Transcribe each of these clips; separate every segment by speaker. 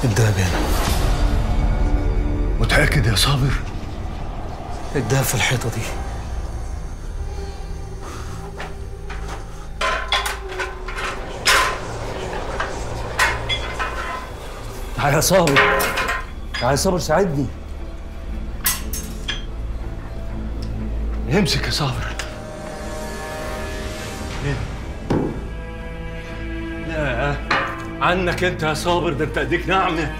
Speaker 1: الدهب هنا
Speaker 2: متأكد يا صابر
Speaker 1: الدهب في الحيطة دي تعال يا صابر تعال يا صابر ساعدني
Speaker 2: امسك يا صابر لا عنك انت يا صابر ده انت ايديك ناعمه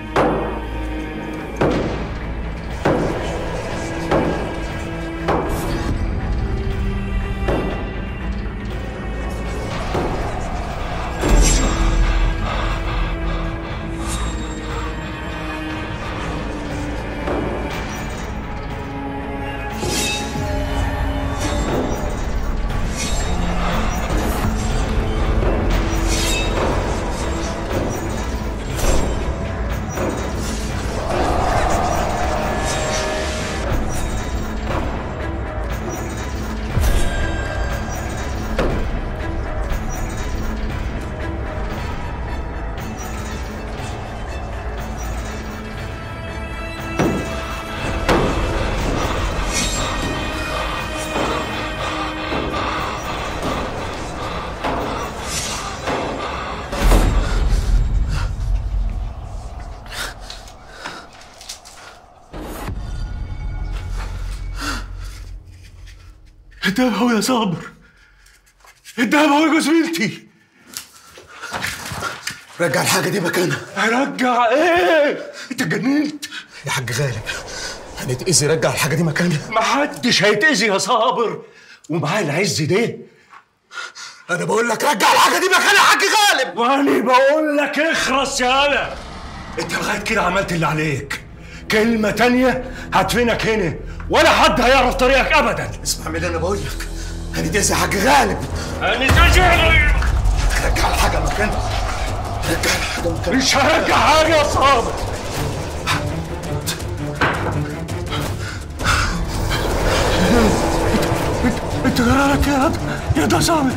Speaker 2: الدهب هو يا صابر الدهب هو يا جوزميلتي
Speaker 1: رجع الحاجة دي مكانها
Speaker 2: رجع ايه انت اتجننت
Speaker 1: يا حاج غالب هنتأذي رجع الحاجة دي مكانها
Speaker 2: محدش هيتأذي يا صابر ومعاه العز ده
Speaker 1: أنا بقول لك رجع الحاجة دي مكانها يا حاج غالب
Speaker 2: وانا بقول لك اخرس يا هلا انت لغايه كده عملت اللي عليك كلمة تانية هدفنك هنا ولا حد هيعرف طريقك ابدا
Speaker 1: اسمع من اللي أنا بقول لك هنتأذي يا حاج غالب
Speaker 2: انا تجري
Speaker 1: رجع الحاجة مكانها رجع الحاجة مكانها
Speaker 2: مش هرجع حاجة يا صابر انت جرالك يا ده يا ده صابر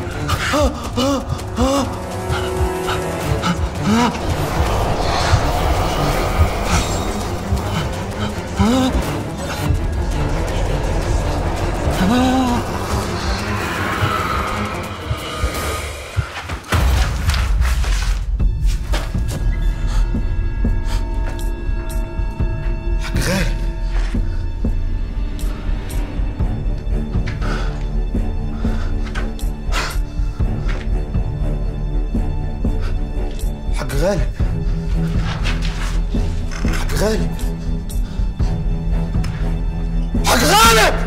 Speaker 1: حاج غالب حاج غالب حاج غالب حاج غالب